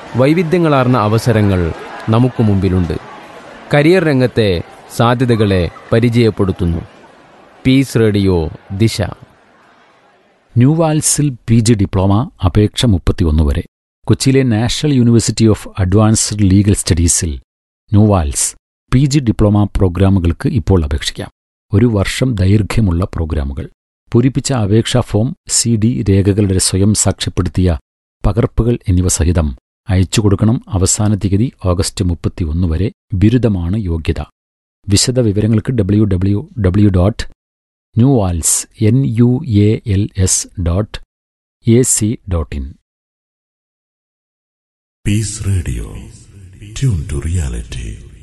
വൈവിധ്യങ്ങളാർന്ന അവസരങ്ങൾ നമുക്ക് മുമ്പിലുണ്ട് കരിയർ രംഗത്തെ സാധ്യതകളെ പരിചയപ്പെടുത്തുന്നു പീസ് റേഡിയോ ദിശ ന്യൂവാൽസിൽ പി ജി ഡിപ്ലോമ അപേക്ഷ മുപ്പത്തിയൊന്ന് വരെ കൊച്ചിയിലെ national university of advanced legal സ്റ്റഡീസിൽ ന്യൂവാൽസ് പി ജി ഡിപ്ലോമ പ്രോഗ്രാമുകൾക്ക് ഇപ്പോൾ അപേക്ഷിക്കാം ഒരു വർഷം ദൈർഘ്യമുള്ള പ്രോഗ്രാമുകൾ പൂരിപ്പിച്ച അപേക്ഷാ ഫോം സി ഡി രേഖകളുടെ സ്വയം സാക്ഷ്യപ്പെടുത്തിയ പകർപ്പുകൾ എന്നിവ സഹിതം അയച്ചു കൊടുക്കണം അവസാന തീയതി ഓഗസ്റ്റ് മുപ്പത്തിയൊന്ന് വരെ ബിരുദമാണ് യോഗ്യത വിശദ വിവരങ്ങൾക്ക് W W W dot NUALS N U A L S dot A C dot in Peace Radio. Tune to reality.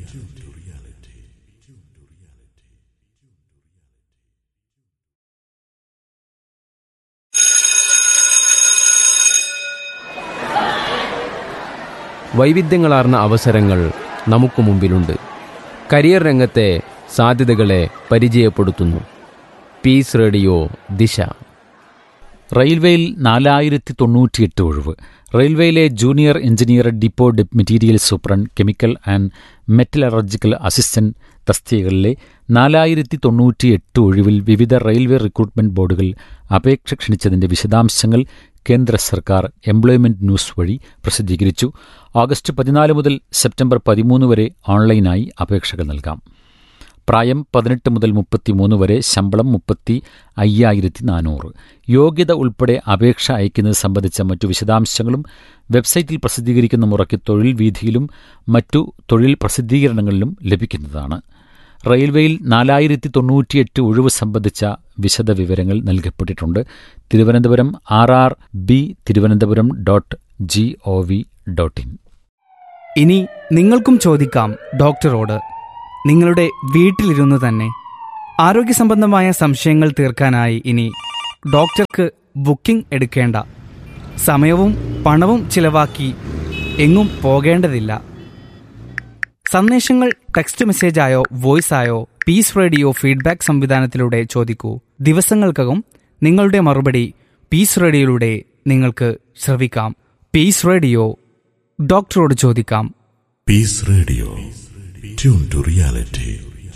വൈവിധ്യങ്ങളാർന്ന അവസരങ്ങൾ നമുക്ക് മുമ്പിലുണ്ട് കരിയർ രംഗത്തെ സാധ്യതകളെ പരിചയപ്പെടുത്തുന്നു പീസ് റേഡിയോ ദിശ റെയിൽവേയിൽ നാലായിരത്തി തൊണ്ണൂറ്റിയെട്ട് ഒഴിവ് റെയിൽവേയിലെ ജൂനിയർ എഞ്ചിനീയർ ഡിപ്പോ ഡെപ് material superintendent chemical and metallurgical assistant തസ്തികകളിലെ നാലായിരത്തി തൊണ്ണൂറ്റിയെട്ട് ഒഴിവിൽ വിവിധ റെയിൽവേ റിക്രൂട്ട്മെന്റ് ബോർഡുകൾ അപേക്ഷ ക്ഷണിച്ചതിന്റെ വിശദാംശങ്ങൾ കേന്ദ്ര സർക്കാർ എംപ്ലോയ്മെന്റ് ന്യൂസ് വഴി പ്രസിദ്ധീകരിച്ചു ഓഗസ്റ്റ് പതിനാല് മുതൽ സെപ്റ്റംബർ പതിമൂന്ന് വരെ ഓൺലൈനായി അപേക്ഷകൾ നൽകാം പ്രായം പതിനെട്ട് മുതൽ മുപ്പത്തിമൂന്ന് വരെ ശമ്പളം മുപ്പത്തി അയ്യായിരത്തി നാനൂറ് യോഗ്യത ഉൾപ്പെടെ അപേക്ഷ അയക്കുന്നത് സംബന്ധിച്ച മറ്റു വിശദാംശങ്ങളും വെബ്സൈറ്റിൽ പ്രസിദ്ധീകരിക്കുന്ന മുറയ്ക്ക് തൊഴിൽ വീഥിയിലും മറ്റു തൊഴിൽ പ്രസിദ്ധീകരണങ്ങളിലും ലഭിക്കുന്നതാണ് റെയിൽവേയിൽ നാലായിരത്തി തൊണ്ണൂറ്റിയെട്ട് ഒഴിവ് സംബന്ധിച്ച വിശദ വിവരങ്ങൾ നൽകപ്പെട്ടിട്ടുണ്ട് Thiruvananthapuram R R B Thiruvananthapuram dot G O V dot in ഇനി നിങ്ങൾക്കും ചോദിക്കാം ഡോക്ടറോട് നിങ്ങളുടെ വീട്ടിലിരുന്ന് തന്നെ ആരോഗ്യസംബന്ധമായ സംശയങ്ങൾ തീർക്കാനായി ഇനി ഡോക്ടർക്ക് ബുക്കിംഗ് എടുക്കേണ്ട സമയവും പണവും ചിലവാക്കി എങ്ങും പോകേണ്ടതില്ല സന്ദേശങ്ങൾ ടെക്സ്റ്റ് മെസ്സേജായോ വോയിസായോ പീസ് റേഡിയോ ഫീഡ്ബാക്ക് സംവിധാനത്തിലൂടെ ചോദിക്കൂ ദിവസങ്ങൾക്കകം നിങ്ങളുടെ മറുപടി പീസ് റേഡിയോയിലൂടെ നിങ്ങൾക്ക് ശ്രവിക്കാം പീസ് റേഡിയോ ഡോക്ടറോട് ചോദിക്കാം Peace Radio. Tune to reality.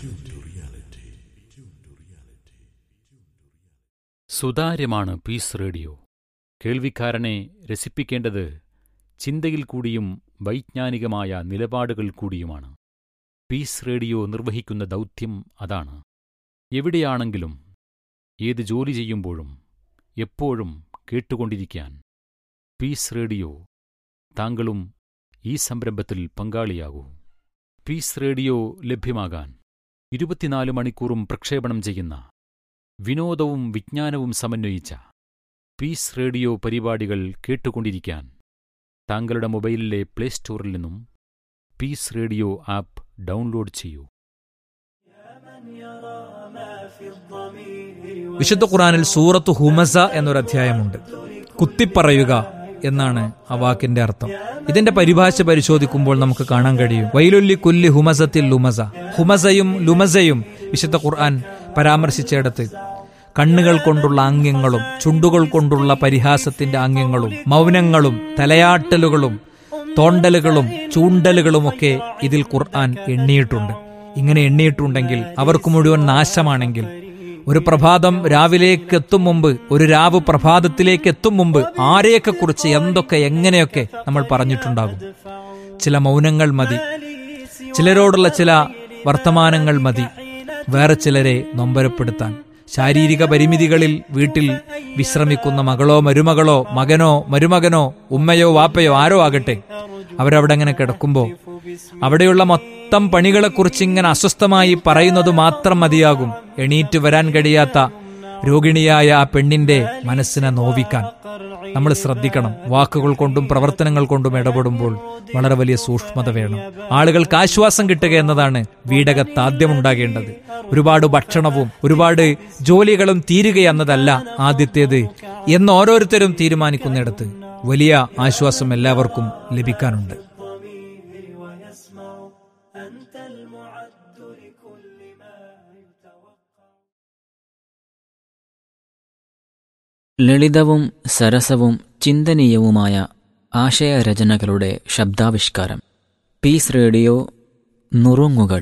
സുതാര്യമാണ് പീസ് റേഡിയോ കേൾവിക്കാരനെ രസിപ്പിക്കേണ്ടത് ചിന്തയിൽ കൂടിയും വൈജ്ഞാനികമായ നിലപാടുകൾ കൂടിയുമാണ് പീസ് റേഡിയോ നിർവഹിക്കുന്ന ദൗത്യം അതാണ് എവിടെയാണെങ്കിലും ഏത് ജോലി ചെയ്യുമ്പോഴും എപ്പോഴും കേട്ടുകൊണ്ടിരിക്കാൻ പീസ് റേഡിയോ താങ്കളും ഈ സംരംഭത്തിൽ പങ്കാളിയാകൂ പീസ് റേഡിയോ ലഭ്യമാകാൻ ഇരുപത്തിനാല് മണിക്കൂറും പ്രക്ഷേപണം ചെയ്യുന്ന വിനോദവും വിജ്ഞാനവും സമന്വയിച്ച പീസ് റേഡിയോ പരിപാടികൾ കേട്ടുകൊണ്ടിരിക്കാൻ താങ്കളുടെ മൊബൈലിലെ പ്ലേ സ്റ്റോറിൽ നിന്നും പീസ് റേഡിയോ ആപ്പ് ഡൗൺലോഡ് ചെയ്യൂ വിശുദ്ധ ഖുറാനിൽ സൂറത്ത് ഹുമസ എന്നൊരു അധ്യായമുണ്ട് കുത്തിപ്പറയുക എന്നാണ് ആ വാക്കിന്റെ അർത്ഥം ഇതിന്റെ പരിഭാഷ പരിശോധിക്കുമ്പോൾ നമുക്ക് കാണാൻ കഴിയും വൈലുല്ലി കുല്ലി ഹുമസത്തിൽ ലുമസ ഹുമസയും ലുമസയും വിശുദ്ധ ഖുർആൻ പരാമർശിച്ചിടത്ത് കണ്ണുകൾ കൊണ്ടുള്ള ആംഗ്യങ്ങളും ചുണ്ടുകൾ കൊണ്ടുള്ള പരിഹാസത്തിന്റെ ആംഗ്യങ്ങളും മൗനങ്ങളും തലയാട്ടലുകളും തോണ്ടലുകളും ചൂണ്ടലുകളുമൊക്കെ ഇതിൽ ഖുർആൻ എണ്ണിയിട്ടുണ്ട് ഇങ്ങനെ എണ്ണിയിട്ടുണ്ടെങ്കിൽ അവർക്ക് മുഴുവൻ നാശമാണെങ്കിൽ ഒരു പ്രഭാതം രാവിലേക്ക് എത്തും മുമ്പ് ഒരു രാവ് പ്രഭാതത്തിലേക്ക് എത്തും മുമ്പ് ആരെയൊക്കെ കുറിച്ച് എന്തൊക്കെ എങ്ങനെയൊക്കെ നമ്മൾ പറഞ്ഞിട്ടുണ്ടാകും ചില മൗനങ്ങൾ മതി ചിലരോടുള്ള ചില വർത്തമാനങ്ങൾ മതി വേറെ ചിലരെ നൊമ്പരപ്പെടുത്താൻ ശാരീരിക പരിമിതികളിൽ വീട്ടിൽ വിശ്രമിക്കുന്ന മകളോ മരുമകളോ മകനോ മരുമകനോ ഉമ്മയോ വാപ്പയോ ആരോ ആകട്ടെ അവരവിടെ അങ്ങനെ കിടക്കുമ്പോൾ അവിടെയുള്ള മൊത്തം പണികളെക്കുറിച്ച് ഇങ്ങനെ അസ്വസ്ഥമായി പറയുന്നത് മാത്രം മതിയാകും എണീറ്റ് വരാൻ കഴിയാത്ത രോഗിണിയായ ആ പെണ്ണിന്റെ മനസ്സിനെ നോവിക്കാൻ നമ്മൾ ശ്രദ്ധിക്കണം വാക്കുകൾ കൊണ്ടും പ്രവർത്തനങ്ങൾ കൊണ്ടും ഇടപെടുമ്പോൾ വളരെ വലിയ സൂക്ഷ്മത വേണം ആളുകൾക്ക് ആശ്വാസം കിട്ടുക എന്നതാണ് വീടകത്ത് ആദ്യം ഉണ്ടാകേണ്ടത് ഒരുപാട് ഭക്ഷണവും ഒരുപാട് ജോലികളും തീരുക എന്നതല്ല ആദ്യത്തേത് എന്ന് ഓരോരുത്തരും തീരുമാനിക്കുന്നിടത്ത് വലിയ ആശ്വാസം എല്ലാവർക്കും ലഭിക്കാനുണ്ട് ലളിതവും സരസവും ചിന്തനീയവുമായ ആശയരചനകളുടെ ശബ്ദാവിഷ്കാരം പീസ് റേഡിയോ നുറുങ്ങുകൾ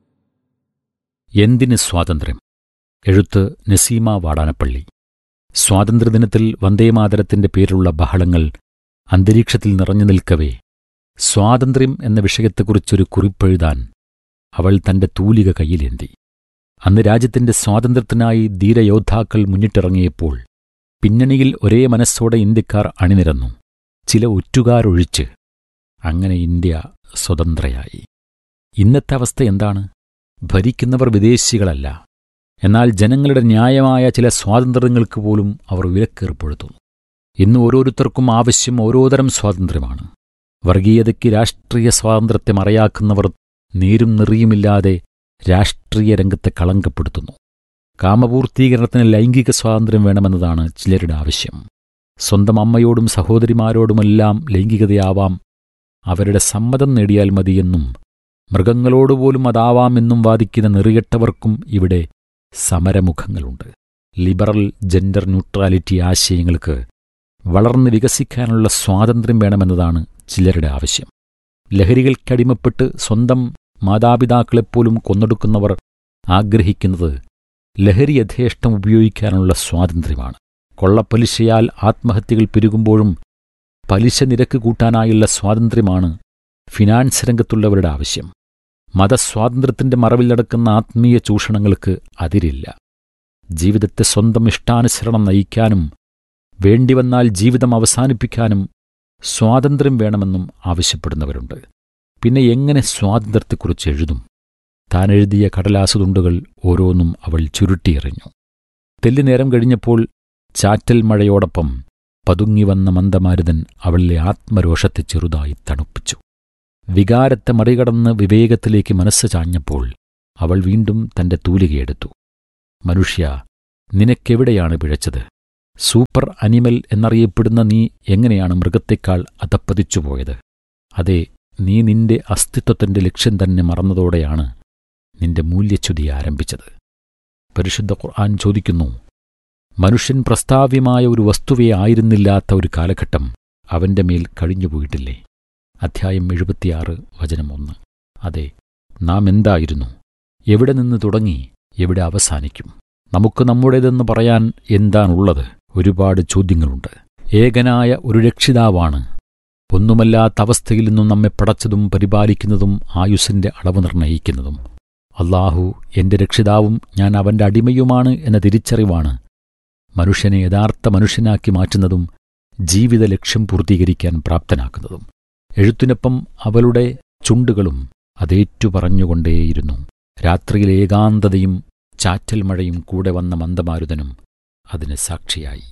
എന്തിന് സ്വാതന്ത്ര്യം എഴുത്ത് നസീമ വാടാനപ്പള്ളി സ്വാതന്ത്ര്യദിനത്തിൽ വന്ദേമാതരത്തിന്റെ പേരിലുള്ള ബഹളങ്ങൾ അന്തരീക്ഷത്തിൽ നിറഞ്ഞു നിൽക്കവേ സ്വാതന്ത്ര്യം എന്ന വിഷയത്തെക്കുറിച്ചൊരു കുറിപ്പെഴുതാൻ അവൾ തന്റെ തൂലിക കയ്യിലേന്തി അന്ന് രാജ്യത്തിന്റെ സ്വാതന്ത്ര്യത്തിനായി ധീരയോദ്ധാക്കൾ മുന്നിട്ടിറങ്ങിയപ്പോൾ പിന്നണിയിൽ ഒരേ മനസ്സോടെ ഇന്ത്യക്കാർ അണിനിരന്നു ചില ഒറ്റുകാരൊഴിച്ച് അങ്ങനെ ഇന്ത്യ സ്വതന്ത്രയായി ഇന്നത്തെ അവസ്ഥ എന്താണ് ഭരിക്കുന്നവർ വിദേശികളല്ല എന്നാൽ ജനങ്ങളുടെ ന്യായമായ ചില സ്വാതന്ത്ര്യങ്ങൾക്ക് പോലും അവർ വിലക്കേർപ്പെടുത്തുന്നു ഇന്ന് ഓരോരുത്തർക്കും ആവശ്യം ഓരോതരം സ്വാതന്ത്ര്യമാണ് വർഗീയതയ്ക്ക് രാഷ്ട്രീയ സ്വാതന്ത്ര്യത്തെ മറയാക്കുന്നവർ നീരും നെറിയുമില്ലാതെ രാഷ്ട്രീയ രംഗത്തെ കളങ്കപ്പെടുത്തുന്നു കാമപൂർത്തീകരണത്തിന് ലൈംഗിക സ്വാതന്ത്ര്യം വേണമെന്നതാണ് ചിലരുടെ ആവശ്യം സ്വന്തം അമ്മയോടും സഹോദരിമാരോടുമെല്ലാം ലൈംഗികതയാവാം അവരുടെ സമ്മതം നേടിയാൽ മതിയെന്നും മൃഗങ്ങളോടുപോലും അതാവാമെന്നും വാദിക്കുന്ന നെറികെട്ടവർക്കും ഇവിടെ സമരമുഖങ്ങളുണ്ട് ലിബറൽ ജെൻഡർ ന്യൂട്രാലിറ്റി ആശയങ്ങൾക്ക് വളർന്ന് വികസിക്കാനുള്ള സ്വാതന്ത്ര്യം വേണമെന്നതാണ് ചിലരുടെ ആവശ്യം ലഹരികൾക്കടിമപ്പെട്ട് സ്വന്തം മാതാപിതാക്കളെപ്പോലും കൊന്നൊടുക്കുന്നവർ ആഗ്രഹിക്കുന്നത് ലഹരി യഥേഷ്ടം ഉപയോഗിക്കാനുള്ള സ്വാതന്ത്ര്യമാണ് കൊള്ളപ്പലിശയാൽ ആത്മഹത്യകൾ പെരുകുമ്പോഴും പലിശ നിരക്ക് കൂട്ടാനായുള്ള സ്വാതന്ത്ര്യമാണ് ഫിനാൻസ് രംഗത്തുള്ളവരുടെ ആവശ്യം മതസ്വാതന്ത്ര്യത്തിന്റെ മറവിൽ നടക്കുന്ന ആത്മീയ ചൂഷണങ്ങൾക്ക് അതിരില്ല ജീവിതത്തെ സ്വന്തം ഇഷ്ടാനുസരണം നയിക്കാനും വേണ്ടിവന്നാൽ ജീവിതം അവസാനിപ്പിക്കാനും സ്വാതന്ത്ര്യം വേണമെന്നും ആവശ്യപ്പെടുന്നവരുണ്ട് പിന്നെ എങ്ങനെ സ്വാതന്ത്ര്യത്തെക്കുറിച്ച് എഴുതും താൻ എഴുതിയ കടലാസുതുണ്ടുകൾ ഓരോന്നും അവൾ ചുരുട്ടിയെറിഞ്ഞു തെല്ലുനേരം കഴിഞ്ഞപ്പോൾ ചാറ്റൽ മഴയോടൊപ്പം പതുങ്ങിവന്ന മന്ദമാരുതൻ അവളിലെ ആത്മരോഷത്തെ ചെറുതായി തണുപ്പിച്ചു വികാരത്തെ മറികടന്ന് വിവേകത്തിലേക്ക് മനസ്സ് ചാഞ്ഞപ്പോൾ അവൾ വീണ്ടും തന്റെ തൂലികയെടുത്തു മനുഷ്യ നിനക്കെവിടെയാണ് പിഴച്ചത് സൂപ്പർ അനിമൽ എന്നറിയപ്പെടുന്ന നീ എങ്ങനെയാണ് മൃഗത്തെക്കാൾ അധപ്പതിച്ചുപോയത് അതെ നീ നിന്റെ അസ്തിത്വത്തിന്റെ ലക്ഷ്യം തന്നെ മറന്നതോടെയാണ് നിന്റെ മൂല്യച്യുതി ആരംഭിച്ചത് പരിശുദ്ധ ഖുർആൻ ചോദിക്കുന്നു മനുഷ്യൻ പ്രസ്താവ്യമായ ഒരു വസ്തുവേ ആയിരുന്നില്ലാത്ത ഒരു കാലഘട്ടം അവന്റെ മേൽ കഴിഞ്ഞുപോയിട്ടില്ലേ അധ്യായം എഴുപത്തിയാറ് വചനം ഒന്ന് അതെ നാം എന്തായിരുന്നു എവിടെ നിന്ന് തുടങ്ങി എവിടെ അവസാനിക്കും നമുക്ക് നമ്മുടേതെന്ന് പറയാൻ എന്താണുള്ളത് ഒരുപാട് ചോദ്യങ്ങളുണ്ട് ഏകനായ ഒരു രക്ഷിതാവാണ് ഒന്നുമല്ലാത്ത അവസ്ഥയിൽ നിന്നും നമ്മെ പടച്ചതും പരിപാലിക്കുന്നതും ആയുസ്സിന്റെ അളവ് നിർണയിക്കുന്നതും അള്ളാഹു എന്റെ രക്ഷിതാവും ഞാൻ അവന്റെ അടിമയുമാണ് എന്ന തിരിച്ചറിവാണ് മനുഷ്യനെ യഥാർത്ഥ മനുഷ്യനാക്കി മാറ്റുന്നതും ജീവിത ലക്ഷ്യം പൂർത്തീകരിക്കാൻ പ്രാപ്തനാക്കുന്നതും എഴുത്തിനൊപ്പം അവളുടെ ചുണ്ടുകളും അതേറ്റു പറഞ്ഞുകൊണ്ടേയിരുന്നു രാത്രിയിൽ ഏകാന്തതയും ചാറ്റൽ മഴയും കൂടെ വന്ന മന്ദമാരുതനും അതിന് സാക്ഷിയായി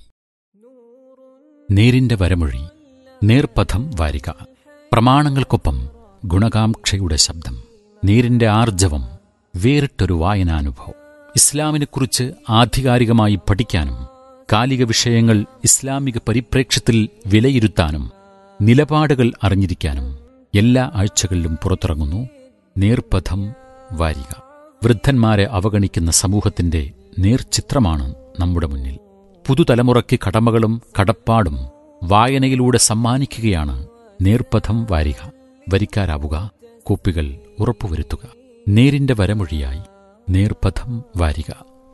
നേരിന്റെ വരമൊഴി നേർപഥം വാരിക പ്രമാണങ്ങൾക്കൊപ്പം ഗുണകാംക്ഷയുടെ ശബ്ദം നേരിന്റെ ആർജവം വേറിട്ടൊരു വായനാനുഭവം ഇസ്ലാമിനെക്കുറിച്ച് ആധികാരികമായി പഠിക്കാനും കാലിക വിഷയങ്ങൾ ഇസ്ലാമിക പരിപ്രേക്ഷ്യത്തിൽ വിലയിരുത്താനും നിലപാടുകൾ അറിഞ്ഞിരിക്കാനും എല്ലാ ആഴ്ചകളിലും പുറത്തിറങ്ങുന്നു നേർപഥം വാരിക വൃദ്ധന്മാരെ അവഗണിക്കുന്ന സമൂഹത്തിന്റെ നേർചിത്രമാണ് നമ്മുടെ മുന്നിൽ പുതുതലമുറയ്ക്ക് കടമകളും കടപ്പാടും വായനയിലൂടെ സമ്മാനിക്കുകയാണ് നേർപഥം വാരിക വരിക്കാരാവുക കോപ്പികൾ ഉറപ്പുവരുത്തുക നേരിന്റെ വരമൊഴിയായി നേർപഥം വാരിക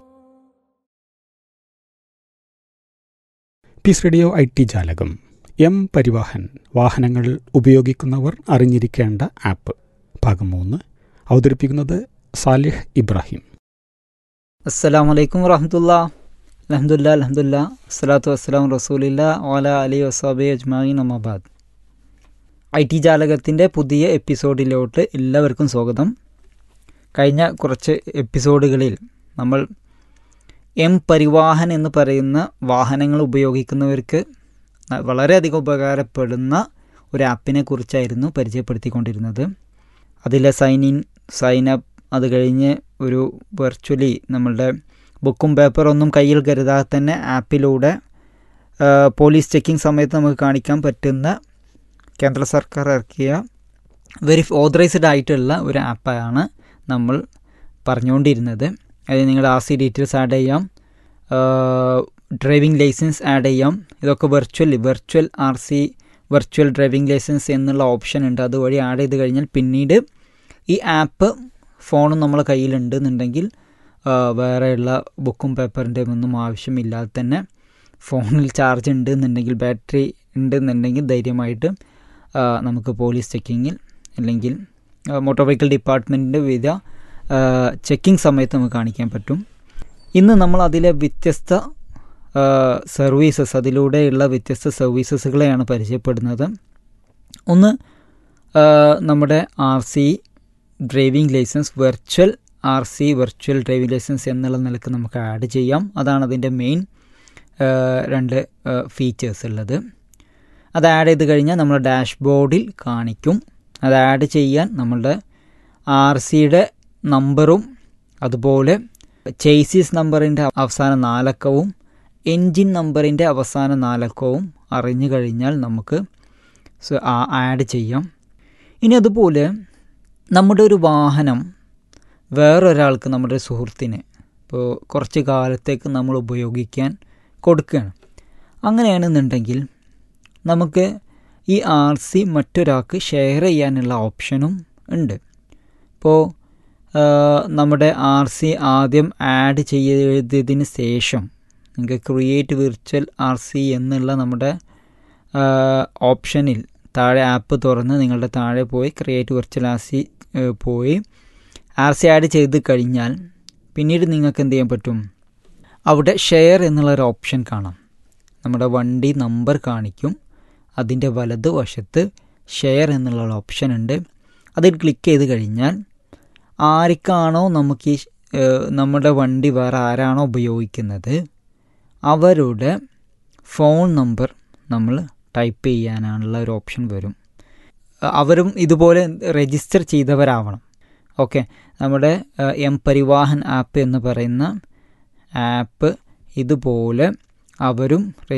പീസ് റേഡിയോ ഐ ടി ജാലകം എം പരിവാഹൻ വാഹനങ്ങൾ ഉപയോഗിക്കുന്നവർ അറിഞ്ഞിരിക്കേണ്ട ആപ്പ് ഭാഗം മൂന്ന് അവതരിപ്പിക്കുന്നത് സാലിഹ് ഇബ്രാഹിം അസ്സലാം വലൈക്കും വറഹമത്തുള്ള അലഹമുല്ല അലഹമുല്ല അസ്സലാത്തു വസ്സലാം റസൂലില്ല ഓല അലി വസാബി അജ്മായിൻ അമ്മാബാദ് ഐ ടി ജാലകത്തിൻ്റെ പുതിയ എപ്പിസോഡിലോട്ട് എല്ലാവർക്കും സ്വാഗതം കഴിഞ്ഞ കുറച്ച് എപ്പിസോഡുകളിൽ നമ്മൾ എം പരിവാഹൻ എന്ന് പറയുന്ന വാഹനങ്ങൾ ഉപയോഗിക്കുന്നവർക്ക് വളരെയധികം ഉപകാരപ്പെടുന്ന ഒരു ആപ്പിനെ കുറിച്ചായിരുന്നു പരിചയപ്പെടുത്തിക്കൊണ്ടിരുന്നത് അതിലെ സൈൻ ഇൻ സൈൻ അപ്പ് അത് കഴിഞ്ഞ് ഒരു വെർച്വലി നമ്മളുടെ ബുക്കും പേപ്പറൊന്നും കയ്യിൽ കരുതാതെ തന്നെ ആപ്പിലൂടെ പോലീസ് ചെക്കിംഗ് സമയത്ത് നമുക്ക് കാണിക്കാൻ പറ്റുന്ന കേന്ദ്ര സർക്കാർ ഇറക്കിയ വെരി ഓതറൈസ്ഡ് ആയിട്ടുള്ള ഒരു ആപ്പാണ് നമ്മൾ പറഞ്ഞുകൊണ്ടിരുന്നത് അതായത് നിങ്ങളുടെ ആർ സി ഡീറ്റെയിൽസ് ആഡ് ചെയ്യാം ഡ്രൈവിംഗ് ലൈസൻസ് ആഡ് ചെയ്യാം ഇതൊക്കെ virtual virtual R C virtual driving licence എന്നുള്ള ഓപ്ഷൻ ഉണ്ട് അതുവഴി ആഡ് ചെയ്ത് കഴിഞ്ഞാൽ പിന്നീട് ഈ ആപ്പ് ഫോണും നമ്മളെ കയ്യിലുണ്ട് എന്നുണ്ടെങ്കിൽ ആ, വേറെയുള്ള ബുക്കും പേപ്പറിൻ്റെയും ഒന്നും ആവശ്യമില്ലാതെ തന്നെ ഫോണിൽ ചാർജ് ഉണ്ട് എന്നുണ്ടെങ്കിൽ ബാറ്ററി ഉണ്ട് എന്നുണ്ടെങ്കിൽ ധൈര്യമായിട്ട് ആ, നമുക്ക് പോലീസ് ചെക്കിങ്ങിൽ അല്ലെങ്കിൽ മോട്ടോർ വെഹിക്കിൾ ഡിപ്പാർട്ട്മെൻറ്റിൻ്റെ വിവിധ ചെക്കിംഗ് സമയത്ത് നമുക്ക് കാണിക്കാൻ പറ്റും ഇന്ന് നമ്മൾ അതിലെ വ്യത്യസ്ത സർവീസസ് അതിലൂടെയുള്ള വ്യത്യസ്ത സർവീസസുകളെയാണ് പരിചയപ്പെടുന്നത് ഒന്ന് ആ, നമ്മുടെ R C driving licence virtual R C virtual driving licence എന്നുള്ള നിലക്ക് നമുക്ക് ആഡ് ചെയ്യാം അതാണ് അതിൻ്റെ മെയിൻ രണ്ട് ഫീച്ചേഴ്സ് ഉള്ളത് അത് ആഡ് ചെയ്ത് കഴിഞ്ഞാൽ നമ്മുടെ ഡാഷ്ബോർഡിൽ കാണിക്കും അത് ആഡ് ചെയ്യാൻ നമ്മളുടെ ആർ സിയുടെ നമ്പറും അതുപോലെ ചേസീസ് നമ്പറിൻ്റെ അവസാന നാലക്കവും എൻജിൻ നമ്പറിൻ്റെ അവസാന നാലക്കവും അറിഞ്ഞു കഴിഞ്ഞാൽ നമുക്ക് സ- ആ- ആഡ് ചെയ്യാം ഇനി അതുപോലെ നമ്മുടെ ഒരു വാഹനം വേറൊരാൾക്ക് നമ്മുടെ ഒരു സുഹൃത്തിന് ഇപ്പോൾ കുറച്ച് കാലത്തേക്ക് നമ്മൾ ഉപയോഗിക്കാൻ കൊടുക്കുകയാണ് അങ്ങനെയാണെന്നുണ്ടെങ്കിൽ നമുക്ക് ഈ ആർ സി മറ്റൊരാൾക്ക് ഷെയർ ചെയ്യാനുള്ള ഓപ്ഷനും ഉണ്ട് ഇപ്പോൾ ആ, നമ്മുടെ ആർ സി ആദ്യം ആഡ് ചെയ്തതിന് ശേഷം നിങ്ങൾക്ക് ക്രിയേറ്റ് വിർച്വൽ ആർ സി എന്നുള്ള നമ്മുടെ ആ, ഓപ്ഷനിൽ താഴെ ആപ്പ് തുറന്ന് നിങ്ങളുടെ താഴെ പോയി ക്രിയേറ്റ് വിർച്വൽ ആർ സി പോയി ആർ സി ആഡ് ചെയ്ത് കഴിഞ്ഞാൽ പിന്നീട് നിങ്ങൾക്ക് എന്ത് ചെയ്യാൻ പറ്റും അവിടെ ഷെയർ എന്നുള്ളൊരു ഓപ്ഷൻ കാണാം നമ്മുടെ വണ്ടി നമ്പർ കാണിക്കും അതിൻ്റെ വലത് വശത്ത് ഷെയർ എന്നുള്ള ഒരു ഓപ്ഷൻ ഉണ്ട് അതിൽ ക്ലിക്ക് ചെയ്ത് കഴിഞ്ഞാൽ ആർക്കാണോ നമുക്ക് ഈ ഏഹ്, നമ്മുടെ വണ്ടി വേറെ ആരാണോ ഉപയോഗിക്കുന്നത് അവരുടെ ഫോൺ നമ്പർ നമ്മൾ ടൈപ്പ് ചെയ്യാനുള്ള ഒരു ഓപ്ഷൻ വരും അഹ് അവരും ഇതുപോലെ രജിസ്റ്റർ ചെയ്തവരാവണം ഓക്കെ നമ്മുടെ ഏഹ്, എം പരിവാഹൻ ആപ്പ് എന്ന് പറയുന്ന ആപ്പ് ഇതുപോലെ അവരും